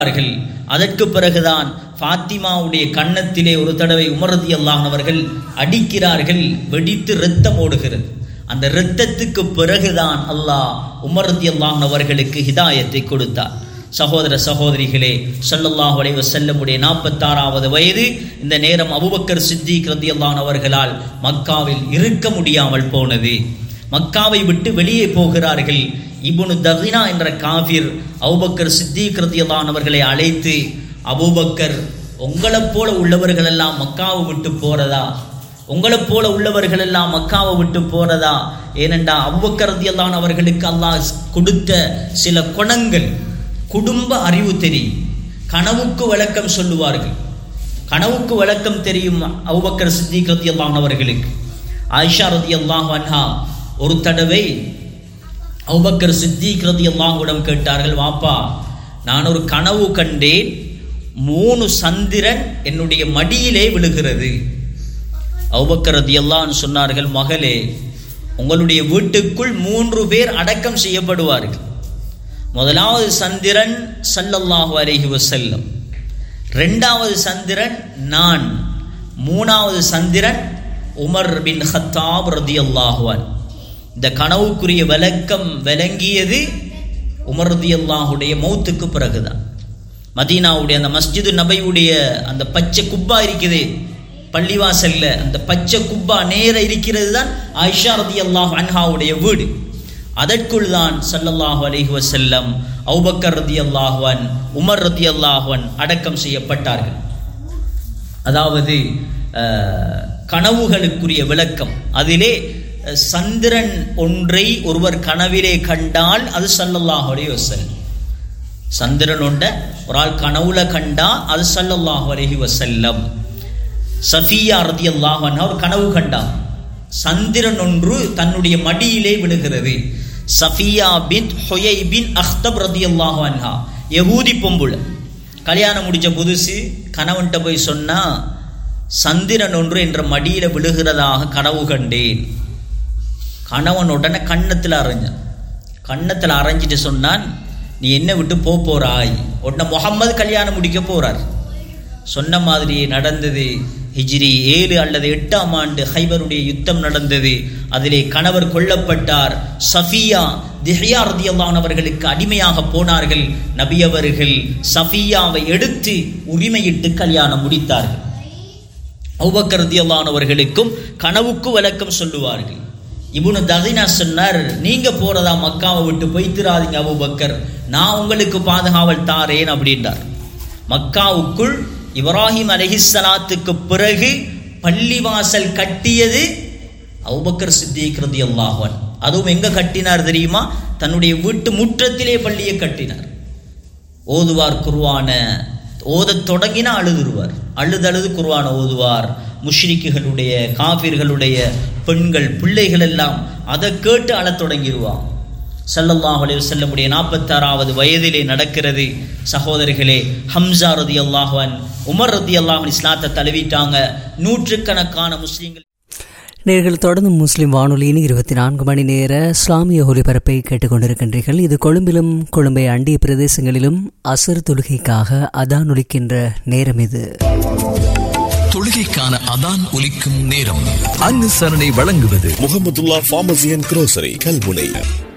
அவர்கள் அதற்கு பிறகுதான் ஃபாத்திமாவுடைய கன்னத்திலே ஒரு தடவை உமரதி அல்லாஹ் அடிக்கிறார்கள் வெடித்து இரத்தம் ஓடுகிறது அந்த இரத்தத்துக்கு பிறகுதான் அல்லாஹ் உமரதி அல்லாஹ் அவர்களுக்கு ஹிதாயத்தை கொடுத்தார் சகோதர சகோதரிகளே ஸல்லல்லாஹு அலைஹி வஸல்லமுடைய நாற்பத்தாறாவது வயது இந்த நேரம் அபூபக்கர் சித்திக் ரதியல்லான் அவர்களால் மக்காவில் இருக்க முடியாமல் போனது மக்காவை விட்டு வெளியே போகிறார்கள் இப்னு தகினா என்ற காஃபிர் அபூபக்கர் சித்திக் ரதியல்லான் அவர்களை அழைத்து அபூபக்கர் உங்களைப் போல உள்ளவர்கள் எல்லாம் மக்காவை விட்டு போறதா உங்களைப் போல உள்ளவர்கள் எல்லாம் மக்காவை விட்டு போறதா ஏனென்றா அபூபக்கர் ரதியல்லான் அவர்களுக்கு அல்லாஹ் கொடுத்த சில குணங்கள் குடும்ப அறிவு தெரியும் கனவுக்கு விளக்கம் சொல்லுவார்கள் கனவுக்கு விளக்கம் தெரியும் அபூபக்கர் சித்திக் ரதியல்லான் அவர்களுக்கு ஆயிஷா ரதியல்லாஹு அன்ஹா ஒரு தடவை அபூபக்கர் சித்திக் ரதியல்லாஹுவிடம் கேட்டார்கள் வாப்பா நான் ஒரு கனவு கண்டேன் மூணு சந்திரன் என்னுடைய மடியிலே விழுகிறது அபூபக்கர் ரதியல்லான்னு சொன்னார்கள் மகளே உங்களுடைய வீட்டுக்குள் மூன்று பேர் அடக்கம் செய்யப்படுவார்கள் முதலாவது சந்திரன் சல்லல்லாஹு அலைஹி வஸல்லம் ரெண்டாவது சந்திரன் நான் மூணாவது சந்திரன் உமர் பின் ஹத்தாப் ரதியல்லாஹுவான் இந்த கனவுக்குரிய விளக்கம் விளங்கியது உமர் ரதியல்லாஹுடைய மௌத்துக்கு பிறகுதான் மதீனாவுடைய அந்த மஸ்ஜிது நபையுடைய அந்த பச்சை குப்பா இருக்குதே பள்ளிவாசல்ல அந்த பச்சை குப்பா நேர இருக்கிறது தான் ஆயிஷா ரதியல்லாஹு அன்ஹாவுடைய வீடு அதற்குள் தான் சல்லல்லாஹு அலைஹி வஸல்லம் அவுபக்கர் ரதி அல்லாஹுவன் உமர் ரதி அல்லாஹுவன் அடக்கம் செய்யப்பட்டார்கள் அதாவது அஹ், கனவுகளுக்குரிய விளக்கம் அதிலே அஹ், சந்திரன் ஒன்றை ஒருவர் கனவிலே கண்டால் அது சல்லல்லாஹு அலைஹி வஸல்லம் சந்திரன் ஒன்றை ஒரு ஆள் கனவுல கண்டா அது சல்லல்லாஹு அலைஹி வஸல்லம் சஃபியா ரதி அல்லாஹன் ஒரு கனவு கண்டார் சந்திரன் ஒன்று தன்னுடைய மடியிலே விழுகிறது சஃபியா பின் ஹொயை பின் அஹ்தப் ரதி அல்லாஹு அன்ஹா யகூதி பொம்புல கல்யாணம் முடிச்ச புதுசு கணவன்கிட்ட போய் சொன்னா சந்திரன் ஒன்று என்ற மடியில விழுகிறதாக கனவு கண்டேன் கணவன் உடனே கன்னத்தில் அரைஞ்சான் கன்னத்தில் அரைஞ்சிட்டு சொன்னான் நீ என்ன விட்டு போ போறாய் உடனே முகம்மது கல்யாணம் முடிக்க போறார் சொன்ன மாதிரியே நடந்தது ஹிஜ்ரி ஏழு அல்லது எட்டாம் ஆண்டு ஹைபருடைய யுத்தம் நடந்தது அதிலே கணவர் கொல்லப்பட்டார் சஃபியா திஹ்யா ரதியல்லான் அவர்களுக்கு அடிமையாக போனார்கள் நபி அவர்கள் சஃபியாவை எடுத்து உரிமையிட்டு கல்யாணம் முடித்தார்கள் அவுபக்கர் ரதியல்லான் அவர்களுக்கும் கனவுக்கு விளக்கம் சொல்லுவார்கள் இப்னு தகினா சொன்னார் நீங்க போறதா மக்காவை விட்டு போய்த்திராதீங்க அபூபக்கர் நான் உங்களுக்கு பாதுகாவல் தாரேன் அப்படின்றார் மக்காவுக்குள் இப்ராஹிம் அலைஹிஸ்ஸலாத்துக்கு பிறகு பள்ளிவாசல் கட்டியது அவுபக்கர் சித்திக் ரதியல்லாஹுவன் அதுவும் எங்க கட்டினார் தெரியுமா தன்னுடைய வீட்டு முற்றத்திலே பள்ளியை கட்டினார் ஓதுவார் குருவான ஓதத் தொடங்கினா அழுதுருவார் அழுது அழுது குருவான ஓதுவார் முஷ்ரிக்குகளுடைய காபிர்களுடைய பெண்கள் பிள்ளைகள் எல்லாம் அதை கேட்டு அழத் தொடங்கிடுவான் ஸல்லல்லாஹு அலைஹி வஸல்லமுடைய நாற்பத்தாறாவது வயதிலே நடக்கிறது சகோதரிகளே ஹம்சா ரதி அல்லாஹன் உமர் ரதி அல்லாஹன் இஸ்லாத்தை தழுவிட்டாங்க நூற்றுக்கணக்கான முஸ்லீம்கள் நேர்கள் தொடர்ந்து முஸ்லிம் வானொலியின் இருபத்தி நான்கு மணி நேர இஸ்லாமிய ஒலிபரப்பை கேட்டுக்கொண்டிருக்கின்றீர்கள் இது கொழும்பிலும் கொழும்பை அண்டிய பிரதேசங்களிலும் அசர் தொழுகைக்காக அதான் ஒலிக்கின்ற நேரம் இது தொழுகைக்கான அதான் ஒலிக்கும் நேரம் அனுசரணை வழங்குவது Muhammadullah pharmacy and grocery Kalmunai